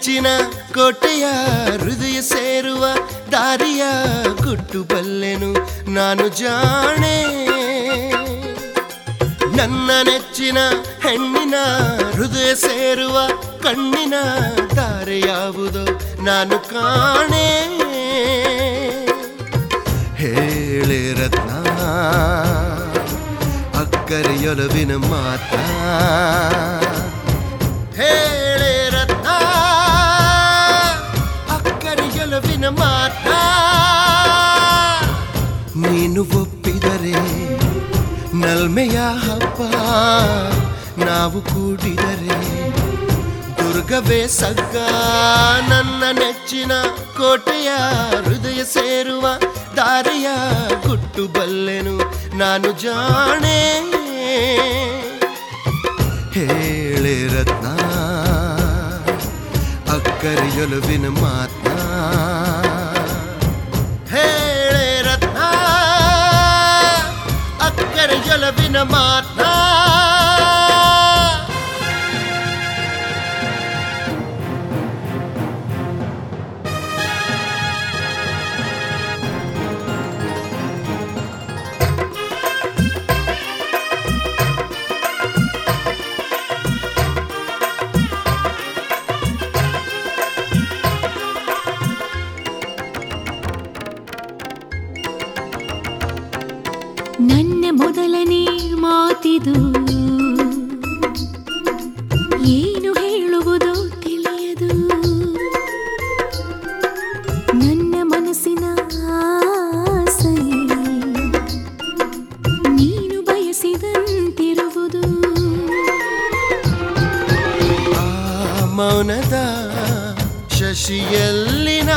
ನೆಚ್ಚಿನ ಕೋಟೆಯ ಹೃದಯ ಸೇರುವ ದಾರಿಯ ಗುಟ್ಟು ಬಲ್ಲೆನು ನಾನು ಜಾಣೆ ನನ್ನ ನೆಚ್ಚಿನ ಹೆಣ್ಣಿನ ಹೃದಯ ಸೇರುವ ಕಣ್ಣಿನ ತಾರೆ ಯಾವುದೋ ನಾನು ಕಾಣೆ ಹೇಳೆ ರತ್ನ ಅಕ್ಕರೆಯೊಲವಿನ ಮಾತ ಹೇಳೆ ರತ್ನ ಅಕ್ಕರೆಯೊಲವಿನ ಮಾತ ನೀನು ಒಪ್ಪಿದರೆ ನಲ್ಮೆಯ ಹಬ್ಬ ನಾವು ಕೂಡಿದರೆ ದುರ್ಗವೇ ಸಗ್ಗ ನನ್ನ ನೆಚ್ಚಿನ ಕೋಟೆಯ ಹೃದಯ ಸೇರುವ ದಾರಿಯ ಗುಟ್ಟು ಬಲ್ಲೆನು ನಾನು ಜಾಣೆ ಹೇಳೆ ರತ್ನ ಅಕ್ಕರೆಯೊಲವಿನ ಮಾತ್ನ ಹೇಳೆ ರತ್ನ ಅಕ್ಕರೆಯೊಲವಿನ ಮಾತ್ನ ನನ್ನ ಮೊದಲನೇ ಮಾತಿದು ಏನು ಹೇಳುವುದು ತಿಳಿಯದು ನನ್ನ ಮನಸ್ಸಿನ ಆಸೆ ನೀನು ಬಯಸಿದಂತಿರುವುದು ಆ ಮೌನದ ಶಶಿಯಲ್ಲಿನ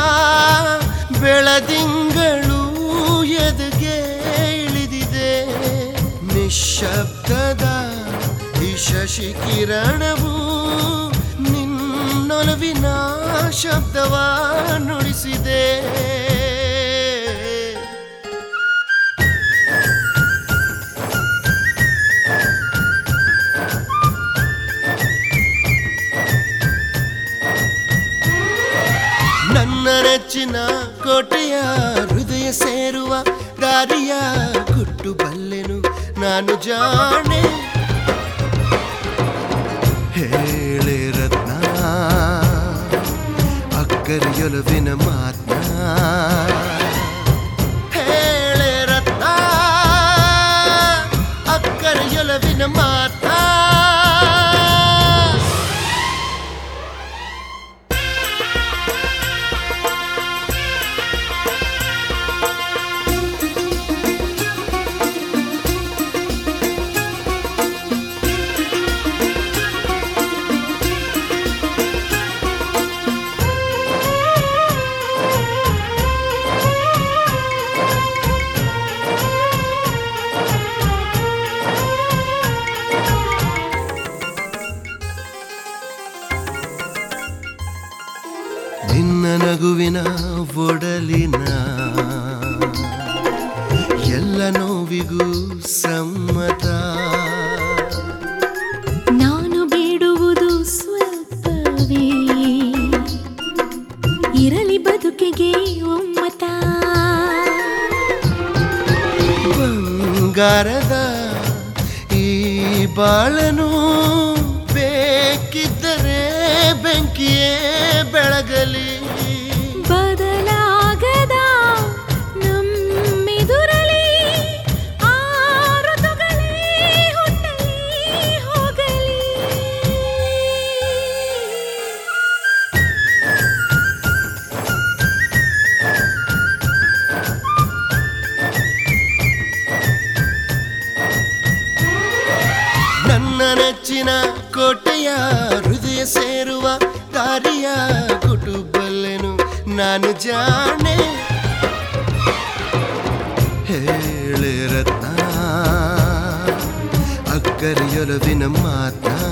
ಬೆಳದಿಂಗಳು ಎದುಗೆ ಇಳಿದಿದೆ ನಿಶಬ್ದದ ಈ ಶಶಿ ಕಿರಣವು ನಿನ್ನೊಲವಿನ ಶಬ್ದವ ನುಡಿಸಿದೆ ನನ್ನ ನೆಚ್ಚಿನ ಕೋಟೆಯ ಹೃದಯ ಸೇರುವ ದಾರಿಯ ಗುಟ್ಟು ಬಲ್ಲೆನು ನಾನು ಜಾಣೆ ಹೇಳೆ ರತ್ನ ಅಕ್ಕರೆಯೊಲವಿನ ಮಾತ್ನ ಹೇಳೆ ರತ್ನ ಅಕ್ಕರೆಯೊಲವಿನ ಮಾತ್ನ ನಿನ್ನ ನಗುವಿನ ಒಡಲಿನ ಎಲ್ಲ ನೋವಿಗೂ ಸಮ್ಮತ ನಾನು ಬೇಡುವುದು ಸ್ವಲ್ಪವೇ ಇರಲಿ ಬದುಕಿಗೆ ಒಮ್ಮತ ಬಂಗಾರದ ಈ ಬಾಳನು ಬೇಕಿದ್ದರೆ ಬೆಂಕಿಯೇ ಬೆಳಗಲಿ ಬದಲಾಗದ ನಮ್ಮೆದುರಲಿ ಆ ಋತುಗಳೇ ಹುಟ್ಟಲಿ ಹೋಗಲಿ ನನ್ನ ನೆಚ್ಚಿನ ಕೋಟೆಯ ಹೃದಯ ಸೇರುವ ದಾರಿಯ ಕುಟುಂಬಲ್ಲೆನು ನಾನು ಜಾಣೆ ಹೇಳೆ ರತ್ನ ಅಕ್ಕರೆಯೊಲವಿನ ಮಾತ್ನ